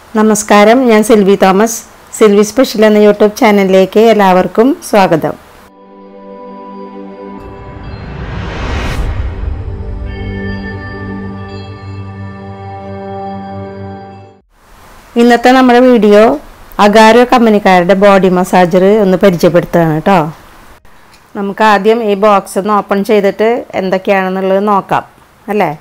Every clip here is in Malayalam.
നമസ്കാരം ഞാൻ സിൽവി തോമസ് സിൽവി സ്പെഷ്യൽ എന്ന യൂട്യൂബ് ചാനലിലേക്ക് എല്ലാവർക്കും സ്വാഗതം ഇന്നത്തെ നമ്മുടെ വീഡിയോ അഗാരോ കമ്പനിക്കാരുടെ ബോഡി മസാജർ ഒന്ന് പരിചയപ്പെടുത്തുകയാണ് കേട്ടോ നമുക്ക് ആദ്യം ഈ ബോക്സ് ഒന്ന് ഓപ്പൺ ചെയ്തിട്ട് എന്തൊക്കെയാണെന്നുള്ളത് നോക്കാം അല്ലേ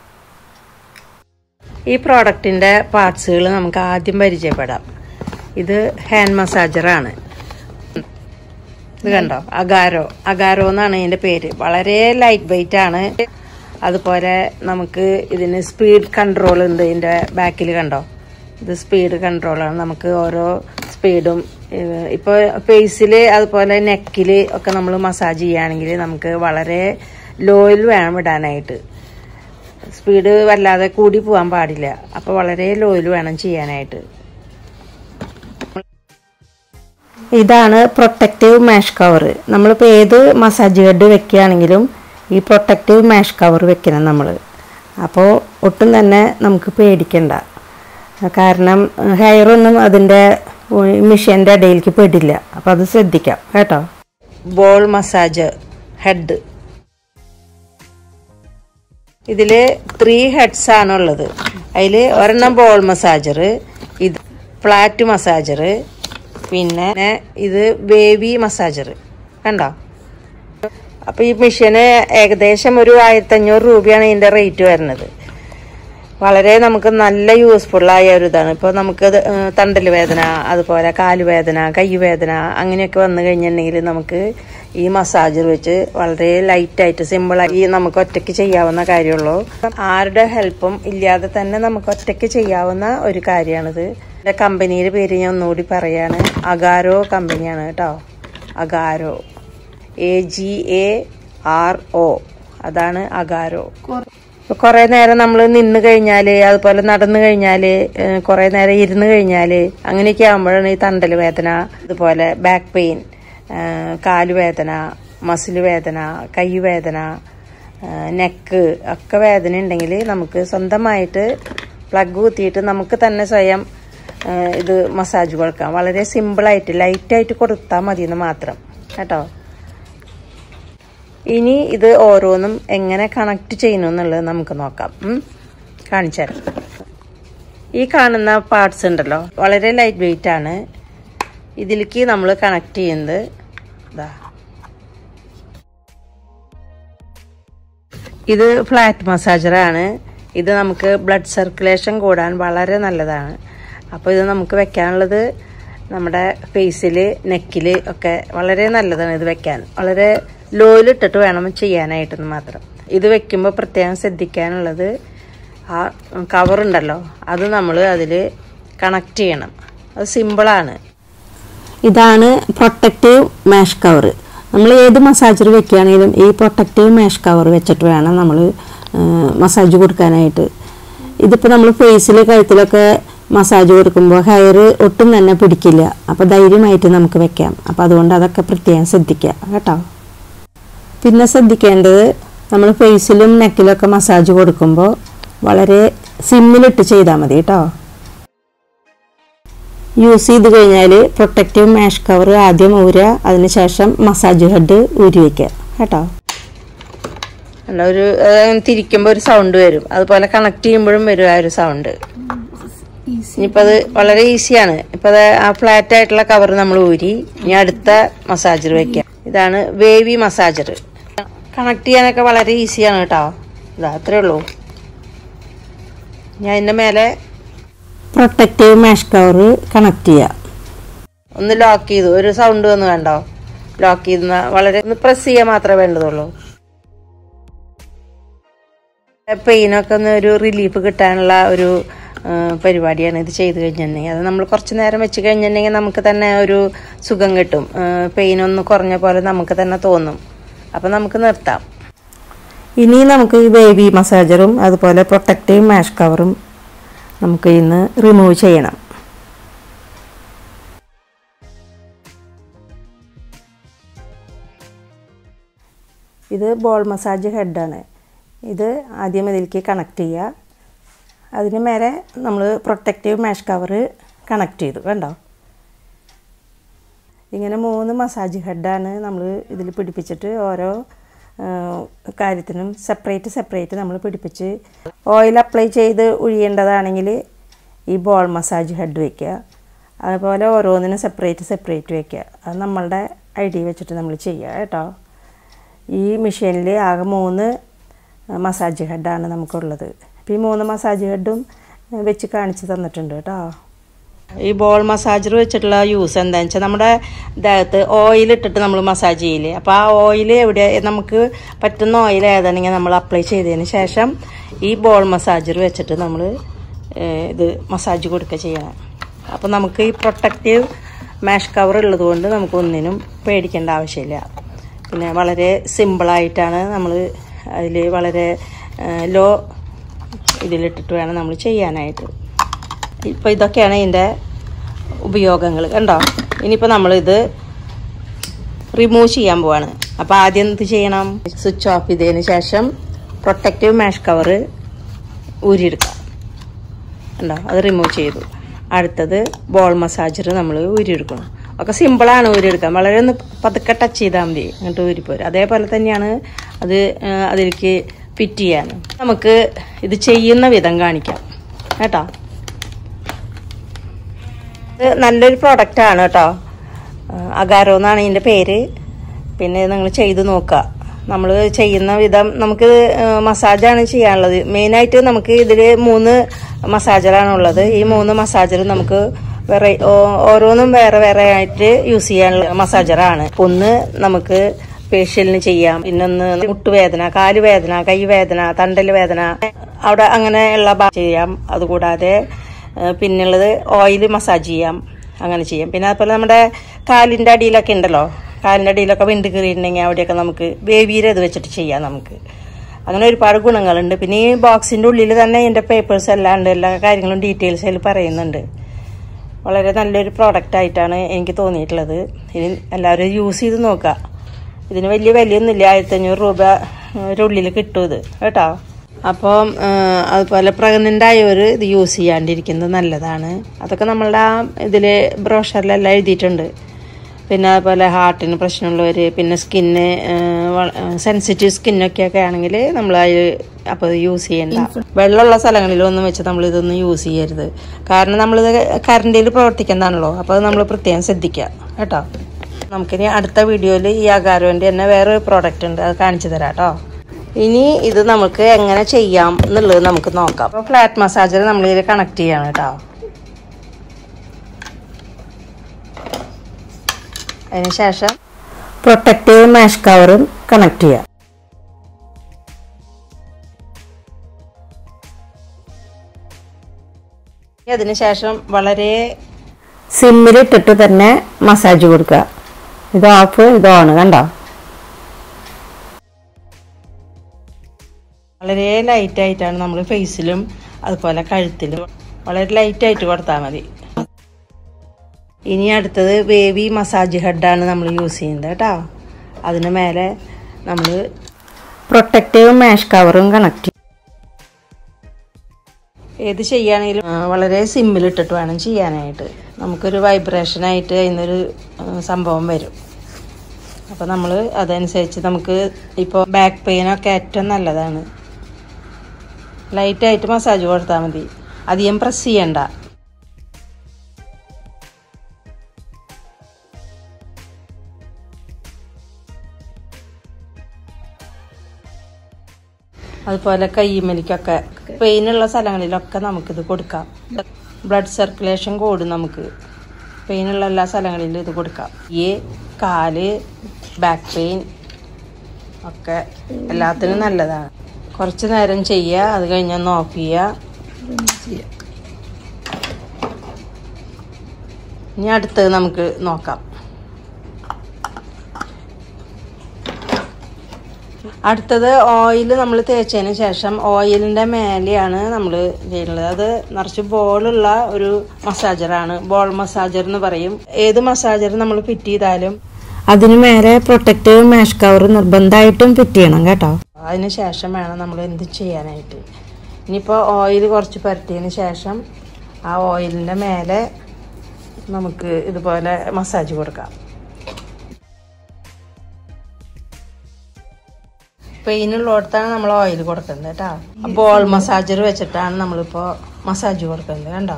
ഈ പ്രോഡക്റ്റിൻ്റെ പാർട്സുകൾ നമുക്ക് ആദ്യം പരിചയപ്പെടാം ഇത് ഹാൻഡ് മസാജറാണ് ഇത് കണ്ടോ അഗാരോ അഗാരോ എന്നാണ് ഇതിൻ്റെ പേര് വളരെ ലൈറ്റ് വെയിറ്റ് ആണ് അതുപോലെ നമുക്ക് ഇതിന് സ്പീഡ് കൺട്രോൾ ഉണ്ട് ഇതിൻ്റെ ബാക്കിൽ കണ്ടോ ഇത് സ്പീഡ് കൺട്രോളാണ് നമുക്ക് ഓരോ സ്പീഡും ഇപ്പോൾ ഫേസിൽ അതുപോലെ നെക്കിൽ ഒക്കെ നമ്മൾ മസാജ് ചെയ്യുകയാണെങ്കിൽ നമുക്ക് വളരെ ലോയിൽ വേണം ഇടാനായിട്ട് സ്പീഡ് വല്ലാതെ കൂടി പോകാൻ പാടില്ല അപ്പോൾ വളരെ ലോയിൽ വേണം ചെയ്യാനായിട്ട് ഇതാണ് പ്രൊട്ടക്റ്റീവ് മാഷ് കവർ നമ്മളിപ്പോൾ ഏത് മസാജ് ഹെഡ് വെക്കുകയാണെങ്കിലും ഈ പ്രൊട്ടക്റ്റീവ് മാഷ് കവർ വെക്കണം നമ്മൾ അപ്പോൾ ഒട്ടും തന്നെ നമുക്ക് പേടിക്കണ്ട കാരണം ഹെയറൊന്നും അതിൻ്റെ മിഷീൻ്റെ ഇടയിലേക്ക് പെടില്ല അപ്പോൾ അത് ശ്രദ്ധിക്കാം കേട്ടോ ബോൾ മസാജ് ഹെഡ് ഇതിൽ ത്രീ ഹെഡ്സ് ആണുള്ളത് അതിൽ ഒരെണ്ണം ബോൾ മസാജർ ഇത് ഫ്ലാറ്റ് മസാജർ പിന്നെ ഇത് വേവി മസാജർ കണ്ടോ അപ്പോൾ ഈ മെഷീന് ഏകദേശം ഒരു ആയിരത്തഞ്ഞൂറ് രൂപയാണ് ഇതിൻ്റെ റേറ്റ് വരുന്നത് വളരെ നമുക്ക് നല്ല യൂസ്ഫുള്ളായ ഒരു ഇതാണ് ഇപ്പോൾ നമുക്ക് തണ്ടൽ വേദന അതുപോലെ കാലുവേദന കൈവേദന അങ്ങനെയൊക്കെ വന്നു കഴിഞ്ഞിട്ടുണ്ടെങ്കിൽ നമുക്ക് ഈ മസാജർ വെച്ച് വളരെ ലൈറ്റായിട്ട് സിമ്പിളായി നമുക്ക് ഒറ്റയ്ക്ക് ചെയ്യാവുന്ന കാര്യമുള്ളൂ ആരുടെ ഹെൽപ്പും ഇല്ലാതെ തന്നെ നമുക്ക് ഒറ്റയ്ക്ക് ചെയ്യാവുന്ന ഒരു കാര്യമാണിത് എൻ്റെ കമ്പനിയുടെ പേര് ഞാൻ ഒന്നുകൂടി പറയാണ് അഗാരോ കമ്പനിയാണ് കേട്ടോ Agaro A G A R O അതാണ് അഗാരോ കുറേ നേരം നമ്മൾ നിന്ന് കഴിഞ്ഞാൽ അതുപോലെ നടന്നു കഴിഞ്ഞാൽ കുറേ നേരം ഇരുന്ന് കഴിഞ്ഞാൽ അങ്ങനെയൊക്കെ ആകുമ്പോഴാണ് ഈ തണ്ടൽ വേദന അതുപോലെ ബാക്ക് പെയിൻ കാലുവേദന മസിൽ വേദന കൈ വേദന നെക്ക് ഒക്കെ വേദന ഉണ്ടെങ്കിൽ നമുക്ക് സ്വന്തമായിട്ട് പ്ലഗ് കുത്തിയിട്ട് നമുക്ക് തന്നെ സ്വയം ഇത് മസാജ് കൊടുക്കാം വളരെ സിമ്പിളായിട്ട് ലൈറ്റായിട്ട് കൊടുത്താൽ മതി എന്ന് മാത്രം കേട്ടോ ഇനി ഇത് ഓരോന്നും എങ്ങനെ കണക്ട് ചെയ്യുന്നു എന്നുള്ളത് നമുക്ക് നോക്കാം കാണിച്ചു തരാം ഈ കാണുന്ന പാർട്സ് ഉണ്ടല്ലോ വളരെ ലൈറ്റ് വെയിറ്റ് ആണ് ഇതിലേക്ക് നമ്മൾ കണക്ട് ചെയ്യുന്നത് ഇതാ ഇത് ഫ്ലാറ്റ് മസാജറാണ് ഇത് നമുക്ക് ബ്ലഡ് സർക്കുലേഷൻ കൂടാൻ വളരെ നല്ലതാണ് അപ്പോൾ ഇത് നമുക്ക് വെക്കാനുള്ളത് നമ്മുടെ ഫേസിൽ നെക്കിൽ ഒക്കെ വളരെ നല്ലതാണ് ഇത് വെക്കാൻ വളരെ ലോയിലിട്ടിട്ട് വേണം ചെയ്യാനായിട്ടെന്ന് മാത്രം ഇത് വെക്കുമ്പോൾ പ്രത്യേകം ശ്രദ്ധിക്കാനുള്ളത് ആ കവറുണ്ടല്ലോ അത് നമ്മൾ അതിൽ കണക്ട് ചെയ്യണം അത് സിമ്പിളാണ് ഇതാണ് പ്രൊട്ടക്റ്റീവ് മാഷ് കവർ നമ്മൾ ഏത് മസാജർ വെക്കുകയാണെങ്കിലും ഈ പ്രൊട്ടക്റ്റീവ് മാഷ് കവർ വെച്ചിട്ട് വേണം നമ്മൾ മസാജ് കൊടുക്കാനായിട്ട് ഇതിപ്പോൾ നമ്മൾ ഫേസിൽ കഴുത്തിലൊക്കെ മസാജ് കൊടുക്കുമ്പോൾ ഹെയർ ഒട്ടും തന്നെ പിടിക്കില്ല അപ്പോൾ ധൈര്യമായിട്ട് നമുക്ക് വെക്കാം അപ്പോൾ അതുകൊണ്ട് അതൊക്കെ പ്രത്യേകം ശ്രദ്ധിക്കുക കേട്ടോ പിന്നെ ശ്രദ്ധിക്കേണ്ടത് നമ്മൾ ഫേസിലും നെക്കിലൊക്കെ മസാജ് കൊടുക്കുമ്പോൾ വളരെ സിമ്മിലിട്ട് ചെയ്താൽ മതി കേട്ടോ യൂസ് ചെയ്ത് കഴിഞ്ഞാൽ പ്രൊട്ടക്റ്റീവ് മാഷ് കവർ ആദ്യം ഊരുക അതിനുശേഷം മസാജ് ഹെഡ് ഊരി വയ്ക്കുക കേട്ടോ ഒരു തിരിക്കുമ്പോൾ ഒരു സൗണ്ട് വരും അതുപോലെ കണക്ട് ചെയ്യുമ്പോഴും വരും ആ ഒരു സൗണ്ട് ഇനിയിപ്പോൾ അത് വളരെ ഈസിയാണ് ഇപ്പം അത് ആ ഫ്ലാറ്റ് ആയിട്ടുള്ള കവർ നമ്മൾ ഊരി ഇനി അടുത്ത മസാജർ വെക്കാം ഇതാണ് വേവി മസാജർ കണക്ട് ചെയ്യാനൊക്കെ വളരെ ഈസിയാണ് കേട്ടോ ഇതാ അത്രേ ഉള്ളൂ ഞാൻ അതിൻ്റെ മേലെ പ്രൊട്ടക്റ്റീവ് മാഷ് കവർ കണക്ട് ചെയ്യാം ഒന്ന് ലോക്ക് ചെയ്തു ഒരു സൗണ്ട് വന്ന് വേണ്ടോ ലോക്ക് ചെയ്ത വളരെ ഒന്ന് പ്രസ് ചെയ്യാൻ മാത്രമേ വേണ്ടതുള്ളൂ പെയിനൊക്കെ ഒന്ന് ഒരു റിലീഫ് കിട്ടാനുള്ള ഒരു പരിപാടിയാണ് ഇത് ചെയ്ത് കഴിഞ്ഞിട്ടുണ്ടെങ്കിൽ അത് നമ്മൾ കുറച്ച് നേരം വെച്ച് കഴിഞ്ഞിട്ടുണ്ടെങ്കിൽ നമുക്ക് തന്നെ ഒരു സുഖം കിട്ടും പെയിൻ ഒന്ന് കുറഞ്ഞ പോലെ നമുക്ക് തന്നെ തോന്നും അപ്പം നമുക്ക് നിർത്താം ഇനി നമുക്ക് ഈ ബേബി മസാജറും അതുപോലെ പ്രൊട്ടക്റ്റീവ് മാഷ് കവറും നമുക്ക് ഇന്ന് റിമൂവ് ചെയ്യണം ഇത് ബോൾ മസാജ് ഹെഡാണ് ഇത് ആദ്യം ഇതിലേക്ക് കണക്ട് ചെയ്യുക അതിന് മേലെ നമ്മൾ പ്രൊട്ടക്റ്റീവ് മാഷ് കവർ കണക്ട് ചെയ്തു കണ്ടോ ഇങ്ങനെ മൂന്ന് മസാജ് ഹെഡാണ് നമ്മൾ ഇതിൽ പിടിപ്പിച്ചിട്ട് ഓരോ ആ, കാര്യത്തിനും സെപ്പറേറ്റ് സെപ്പറേറ്റ് നമ്മൾ പിടിപ്പിച്ച് ഓയിൽ അപ്ലൈ ചെയ്ത് ഒഴിയേണ്ടതാണെങ്കിൽ ഈ ബോൾ മസാജ് ഹെഡ് വയ്ക്കുക അതുപോലെ ഓരോന്നിനും സെപ്പറേറ്റ് സെപ്പറേറ്റ് വയ്ക്കുക അത് നമ്മളുടെ ഐ ഡി വെച്ചിട്ട് നമ്മൾ ചെയ്യുക കേട്ടോ ഈ മെഷീനിൽ ആകെ മൂന്ന് മസാജ് ഹെഡാണ് നമുക്കുള്ളത് അപ്പോൾ ഈ മൂന്ന് മസാജ് ഹെഡും വെച്ച് കാണിച്ച് തന്നിട്ടുണ്ട് കേട്ടോ ഈ ബോൾ മസാജർ വെച്ചിട്ടുള്ള യൂസ് എന്താണെന്ന് വെച്ചാൽ നമ്മുടെ ദേഹത്ത് ഓയിൽ ഇട്ടിട്ട് നമ്മൾ മസാജ് ചെയ്യില്ലേ അപ്പോൾ ആ ഓയിൽ എവിടെ നമുക്ക് പറ്റുന്ന ഓയിൽ ഏതാണെങ്കിൽ നമ്മൾ അപ്ലൈ ചെയ്തതിന് ശേഷം ഈ ബോൾ മസാജർ വെച്ചിട്ട് നമ്മൾ ഇത് മസാജ് കൊടുക്കുക ചെയ്യണം അപ്പോൾ നമുക്ക് ഈ പ്രൊട്ടക്റ്റീവ് മാഷ് കവർ ഉള്ളത് കൊണ്ട് നമുക്ക് ഒന്നിനും പേടിക്കേണ്ട ആവശ്യമില്ല പിന്നെ വളരെ സിമ്പിളായിട്ടാണ് നമ്മൾ അതിൽ വളരെ ലോ ഇതിലിട്ടിട്ട് വേണം നമ്മൾ ചെയ്യാനായിട്ട് ഇപ്പോൾ ഇതൊക്കെയാണ് ഇതിൻ്റെ ഉപയോഗങ്ങൾ കണ്ടോ ഇനിയിപ്പോൾ നമ്മളിത് റിമൂവ് ചെയ്യാൻ പോവാണ് അപ്പോൾ ആദ്യം എന്ത് ചെയ്യണം സ്വിച്ച് ഓഫ് ചെയ്തതിന് ശേഷം പ്രൊട്ടക്റ്റീവ് മാഷ് കവർ ഊരിയെടുക്കാം കണ്ടോ അത് റിമൂവ് ചെയ്തു അടുത്തത് ബോൾ മസാജർ നമ്മൾ ഊരിയെടുക്കണം ഒക്കെ സിമ്പിളാണ് ഊരിയെടുക്കാൻ വളരെ ഒന്ന് പതുക്കെ ടച്ച് ചെയ്താൽ മതി എന്നിട്ട് ഊരിപ്പോരും അതേപോലെ തന്നെയാണ് അത് ആ, അതിലേക്ക് ഫിറ്റ് ചെയ്യാൻ നമുക്ക് ഇത് ചെയ്യുന്ന വിധം കാണിക്കാം കേട്ടോ ഇത് നല്ലൊരു പ്രൊഡക്റ്റ് ആണ് കേട്ടോ അഗാരോ എന്നാണ് ഇതിൻ്റെ പേര് പിന്നെ നിങ്ങൾ ചെയ്ത് നോക്കുക നമ്മൾ ചെയ്യുന്ന വിധം നമുക്ക് മസാജാണ് ചെയ്യാനുള്ളത് മെയിനായിട്ട് നമുക്ക് ഇതിൽ മൂന്ന് മസാജറാണ് ഉള്ളത് ഈ മൂന്ന് മസാജർ നമുക്ക് വേറെ ഓ- ഓരോന്നും വേറെ വേറെ ആയിട്ട് യൂസ് ചെയ്യാനുള്ള മസാജറാണ് ഒന്ന് നമുക്ക് ഫേഷ്യലിന് ചെയ്യാം പിന്നൊന്ന് മുട്ടുവേദന കാലുവേദന കൈവേദന തണ്ടൽ വേദന അവിടെ അങ്ങനെയുള്ള ഭാ- ചെയ്യാം അതുകൂടാതെ ഏഹ് പിന്നുള്ളത് ഓയിൽ മസാജ് ചെയ്യാം അങ്ങനെ ചെയ്യാം പിന്നെ അതുപോലെ നമ്മുടെ കാലിൻ്റെ അടിയിലൊക്കെ ഉണ്ടല്ലോ കാലിൻ്റെ അടിയിലൊക്കെ വിണ്ട് കീറിയിട്ടുണ്ടെങ്കിൽ അവിടെയൊക്കെ നമുക്ക് വേവിയിൽ ഇത് വെച്ചിട്ട് ചെയ്യാം നമുക്ക് അങ്ങനെ ഒരുപാട് ഗുണങ്ങളുണ്ട് പിന്നെ ഈ ബോക്സിൻ്റെ ഉള്ളിൽ തന്നെ ഇതിൻ്റെ പേപ്പേഴ്സ് എല്ലാം ഉണ്ട് എല്ലാ കാര്യങ്ങളും ഡീറ്റെയിൽസ് അതിൽ പറയുന്നുണ്ട് വളരെ നല്ലൊരു പ്രോഡക്റ്റ് ആയിട്ടാണ് എനിക്ക് തോന്നിയിട്ടുള്ളത് ഇനി എല്ലാവരും യൂസ് ചെയ്ത് നോക്കുക ഇതിന് വലിയ വിലയൊന്നുമില്ല ആയിരത്തഞ്ഞൂറ് രൂപ ഒരു ഉള്ളിൽ കിട്ടും ഇത് കേട്ടോ അപ്പം ആ, അതുപോലെ പ്രഗ്നൻ്റ് ആയവർ ഇത് യൂസ് ചെയ്യാണ്ടിരിക്കുന്നത് നല്ലതാണ് അതൊക്കെ നമ്മളുടെ ആ ഇതിൽ ബ്രോഷറിലെല്ലാം എഴുതിയിട്ടുണ്ട് പിന്നെ അതുപോലെ ഹാർട്ടിന് പ്രശ്നമുള്ളവർ പിന്നെ സ്കിന്ന് സെൻസിറ്റീവ് സ്കിന്നൊക്കെ ഒക്കെ ആണെങ്കിൽ നമ്മൾ അപ്പോൾ യൂസ് ചെയ്യണ്ട വെള്ളമുള്ള സ്ഥലങ്ങളിലൊന്നും വെച്ച് നമ്മൾ ഇതൊന്നും യൂസ് ചെയ്യരുത് കാരണം നമ്മളിത് കറണ്ടിൽ പ്രവർത്തിക്കുന്നതാണല്ലോ അപ്പോൾ അത് നമ്മൾ പ്രത്യേകം ശ്രദ്ധിക്കുക കേട്ടോ നമുക്കിനി അടുത്ത വീഡിയോയിൽ ഈ അഗാരോൻ്റെ തന്നെ വേറെ പ്രോഡക്റ്റ് ഉണ്ട് അത് കാണിച്ചു തരാം കേട്ടോ ഇനി ഇത് നമുക്ക് എങ്ങനെ ചെയ്യാം എന്നുള്ളത് നമുക്ക് നോക്കാം അപ്പോൾ ഫ്ലാറ്റ് മസാജർ നമ്മളിതിൽ കണക്ട് ചെയ്യണം കേട്ടോ അതിനുശേഷം പ്രൊട്ടക്റ്റീവ് മാഷ് കവറും കണക്ട് ചെയ്യാം അതിനുശേഷം വളരെ സിമ്മിലിട്ടിട്ട് തന്നെ മസാജ് കൊടുക്കുക ഇത് ഓഫ് ഇത് ഓൺ കണ്ടോ വളരെ ലൈറ്റ് ആയിട്ടാണ് നമ്മൾ ഫേസിലും അതുപോലെ കഴുത്തിലും വളരെ ലൈറ്റ് ആയിട്ട് കൊടുത്താൽ മതി ഇനി അടുത്തത് വേവി മസാജ് ഹെഡാണ് നമ്മൾ യൂസ് ചെയ്യുന്നത് കേട്ടോ അതിന് മേലെ നമ്മൾ പ്രൊട്ടക്റ്റീവ് മാഷ് കവറും കണക്ട് ഏത് ചെയ്യുകയാണെങ്കിലും ആ, വളരെ സിമ്മിലിട്ടിട്ട് വേണം ചെയ്യാനായിട്ട് നമുക്കൊരു വൈബ്രേഷനായിട്ട് അതിനൊരു ആ, സംഭവം വരും അപ്പോൾ നമ്മൾ അതനുസരിച്ച് നമുക്ക് ഇപ്പോൾ ബാക്ക് പെയിനൊക്കെ ഏറ്റവും നല്ലതാണ് ലൈറ്റായിട്ട് മസാജ് കൊടുത്താൽ മതി അധികം പ്രസ് ചെയ്യണ്ട അതുപോലെ കയ്യുമ്മലിക്കൊക്കെ പെയിനുള്ള സ്ഥലങ്ങളിലൊക്കെ നമുക്കിത് കൊടുക്കാം ബ്ലഡ് സർക്കുലേഷൻ കൂടും നമുക്ക് പെയിനുള്ള എല്ലാ സ്ഥലങ്ങളിലും ഇത് കൊടുക്കാം ഈ കാല് ബാക്ക് പെയിൻ ഒക്കെ എല്ലാത്തിനും നല്ലതാണ് കുറച്ച് നേരം ചെയ്യുക അത് കഴിഞ്ഞൊന്ന് ഓഫ് ചെയ്യുക ഇനി അടുത്തത് നമുക്ക് നോക്കാം അടുത്തത് ഓയിൽ നമ്മൾ തേച്ചതിന് ശേഷം ഓയിലിൻ്റെ മേലെയാണ് നമ്മൾ ചെയ്യുന്നത് അത് നിറച്ച് ബോളുള്ള ഒരു മസാജറാണ് ബോൾ മസാജർ എന്ന് പറയും ഏത് മസാജർ നമ്മൾ ഫിറ്റ് ചെയ്താലും അതിന് മേലെ പ്രൊട്ടക്റ്റീവ് മാഷ് കവർ നിർബന്ധമായിട്ടും ഫിറ്റ് ചെയ്യണം കേട്ടോ അതിന് ശേഷം വേണം നമ്മൾ എന്ത് ചെയ്യാനായിട്ട് ഇനിയിപ്പോൾ ഓയിൽ കുറച്ച് പുരട്ടിയതിന് ശേഷം ആ ഓയിലിൻ്റെ മേലെ നമുക്ക് ഇതുപോലെ മസാജ് കൊടുക്കാം പെയിനുള്ളിടത്താണ് നമ്മൾ ഓയിൽ കൊടുക്കുന്നത് കേട്ടോ ബോൾ മസാജർ വെച്ചിട്ടാണ് നമ്മളിപ്പോൾ മസാജ് കൊടുക്കുന്നത് കണ്ടോ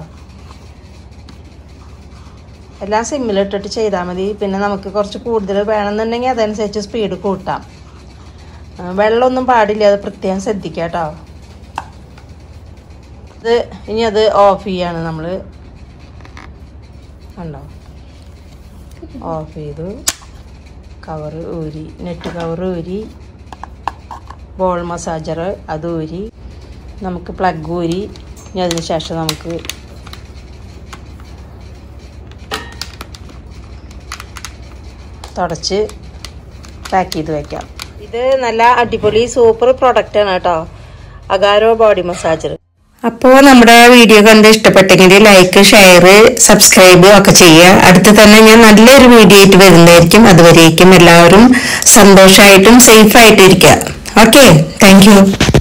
എല്ലാം സിമ്മിലിട്ടിട്ട് ചെയ്താൽ മതി പിന്നെ നമുക്ക് കുറച്ച് കൂടുതൽ വേണമെന്നുണ്ടെങ്കിൽ അതനുസരിച്ച് സ്പീഡ് കൂട്ടാം ആ, വെള്ളമൊന്നും പാടില്ല അത് പ്രത്യേകം ശ്രദ്ധിക്കുക കേട്ടോ ഇത് ഇനി അത് ഓഫ് ചെയ്യാണ് നമ്മൾ കണ്ടോ ഓഫ് ചെയ്തു കവർ ഊരി നെറ്റ് കവർ ഊരി ബോൾ മസാജർ അത് ഊരി നമുക്ക് പ്ലഗ് ഊരി ഇനി അതിന് ശേഷം നമുക്ക് തുടച്ച് പാക്ക് ചെയ്ത് വെക്കാം ഇത് നല്ല അടിപൊളി സൂപ്പർ പ്രൊഡക്റ്റ് ആണ് കേട്ടോ അഗാരോ ബോഡി മസാജർ അപ്പോൾ നമ്മുടെ വീഡിയോ കണ്ട് ഇഷ്ടപ്പെട്ടെങ്കിൽ ലൈക്ക് ഷെയർ സബ്സ്ക്രൈബ് ഒക്കെ ചെയ്യുക അടുത്ത് തന്നെ ഞാൻ നല്ലൊരു വീഡിയോ ആയിട്ട് വരുന്നതായിരിക്കും അതുവരേക്കും എല്ലാവരും സന്തോഷമായിട്ടും സേഫ് ആയിട്ടും ഇരിക്കുക ഓക്കെ താങ്ക് യു